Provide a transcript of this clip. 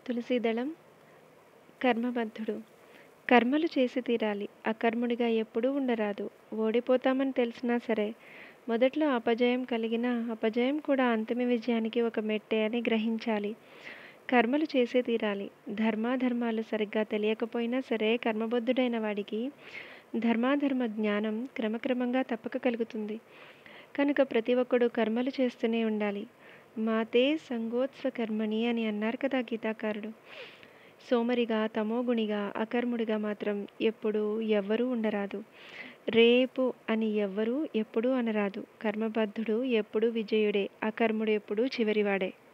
తులసీదళం కర్మబద్ధుడు కర్మలు చేసి తీరాలి అకర్ముడిగా ఎప్పుడూ ఉండరాదు ఓడిపోతామని తెలిసినా సరే మొదట్లో అపజయం కలిగినా అపజయం కూడా అంతిమ విజయానికి ఒక మెట్టే అని గ్రహించాలి కర్మలు చేసే తీరాలి ధర్మాధర్మాలు సరిగ్గా తెలియకపోయినా సరే కర్మబద్ధుడైన వాడికి ధర్మాధర్మ జ్ఞానం క్రమక్రమంగా తప్పక కలుగుతుంది కనుక ప్రతి ఒక్కడు కర్మలు చేస్తూనే ఉండాలి మాతే సంగోత్స్వ కర్మణి అని అన్నారు కదా గీతాకారుడు సోమరిగా తమోగుణిగా అకర్ముడిగా మాత్రం ఎప్పుడూ ఎవ్వరూ ఉండరాదు రేపు అని ఎవ్వరూ ఎప్పుడూ అనరాదు కర్మబద్ధుడు ఎప్పుడూ విజయుడే అకర్ముడు ఎప్పుడూ చివరివాడే